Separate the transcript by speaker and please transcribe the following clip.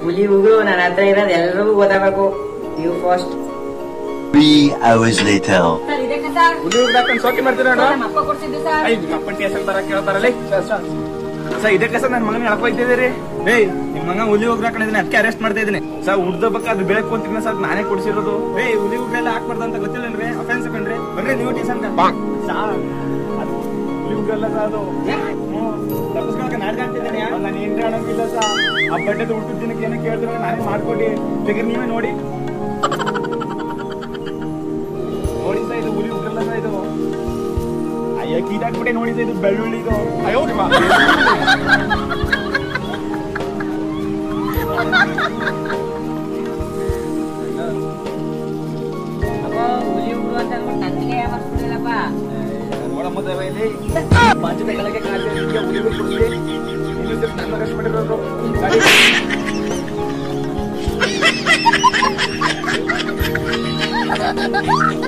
Speaker 1: ಹುಲಿ ಉಗುಳು ನನ್ನ ಹತ್ರ ಇರೋದು ಎಲ್ರಿಗೂ ಗೊತ್ತಾಗಬೇಕು you first
Speaker 2: Three hours later.
Speaker 3: Sir ಇದಕ್ಕೆ ಸರ್
Speaker 4: ಹುಲಿ ಹುಡ್ದಾಕೊಂಡು ಶೋಕಿ ಮಾಡ್ತೀರ
Speaker 3: ಸರ್, ನಮ್ಮ ಅಪ್ಪ ಕೊಡ್ಸಿದ್ದು ಸರ್
Speaker 4: ಐದು ಅಪ್ಪನ ಟೇಸಲ್ ಬರ ಕೇಳ್ತಾರಲ್ಲ ಸರ್ ಇದಕ್ಕೆ ಸರ್ ನನ್ನ ಮಗನ ಎಳಕ್ ಹೋಗ್ತಿದ್ದೀರಿ ಏಯ್ ನಿಮ್ ಮಗ ಹುಲಿ ಹೋಗಿ ಹಾಕೊಂಡಿದ್ದೀನಿ ಅದಕ್ಕೆ ಅರೆಸ್ಟ್ ಮಾಡ್ತಾ ಇದ್ದೀನಿ ಸರ್ ಉಡ್ದಬೇಕು ಅದು ಬೆಳಕು ಅಂತಿನ ಸರ್ ನಾನೇ ಕೊಡ್ಸಿರೋದು ಏಯ್ ಹುಲಿ ಉಗ್ರೆಲ್ಲ ಹಾಕ್ಬಾರ್ದು ಅಂತ ಗೊತ್ತಿಲ್ಲನ್ರಿ ಅಫೆನ್ಸ್ ಕಣ್ರಿ ಬನ್ರಿ ನೀವು ಟೀಸನ್ ಸಾರ್ ಅದು ಹುಲಿ ಉಗ್ರಲ್ಲ ಸರ್ ಅದು ತಪ್ಪಿಸ್ಕೊಳಕ್ಕೆ ನಾಡ್ದು ಅಂತಿದ್ದೀನಿ ನಾನು ಏನ್ರಿ ಅನ್ನೋಂಗಿಲ್ಲ ಸರ್ ಆ ಬಡ್ಡೆದು ಹುಟ್ಟಿದ ದಿನಕ್ಕೆ ಏನೋ ಕೇಳಿದ್ರೆ ನಾನೇ ಮಾಡ್ಕೊಡಿ ಬೇಕಿದ್ರೆ ನೀವೇ ನೋಡಿ ನೋಡಿ ಸರ್ ಇದು ಹುಲಿ ಉಗ್ರಲ್ಲ ಸರ್ ಇದು ಅಯ್ಯ ಕೀಟಾಕ್ಬಿಟ್ಟೆ ನೋಡಿ ಸರ್ ಇದು ಬೆಳ್ಳುಳ್ಳಿ ಇದು ಅಯ್ಯೋ ನಿಮ್ಮ
Speaker 3: ಅಪ್ಪ ಹುಲಿ ಉಗುಳು ಅಂತ ಅಂದ್ಬಿಟ್ಟು ನನಗೆ ಯಾವತ್ತಿಲ್ಲಪ್ಪ
Speaker 4: ನೋಡಮ್ಮ ದೇವ ಇಲ್ಲಿ ಬಾಂಚದ ಕೆಳಗೆ ಕಾಣ್ತಾ ಇದೆಯಾ ಹುಲಿ ಕೊಡ್ಲಿ ಇನ್ನು ಸ್ವಲ್ಪ ನನ್ನ ಕಷ್ಟ ಮಾಡಿರೋರು ಗಾಡಿ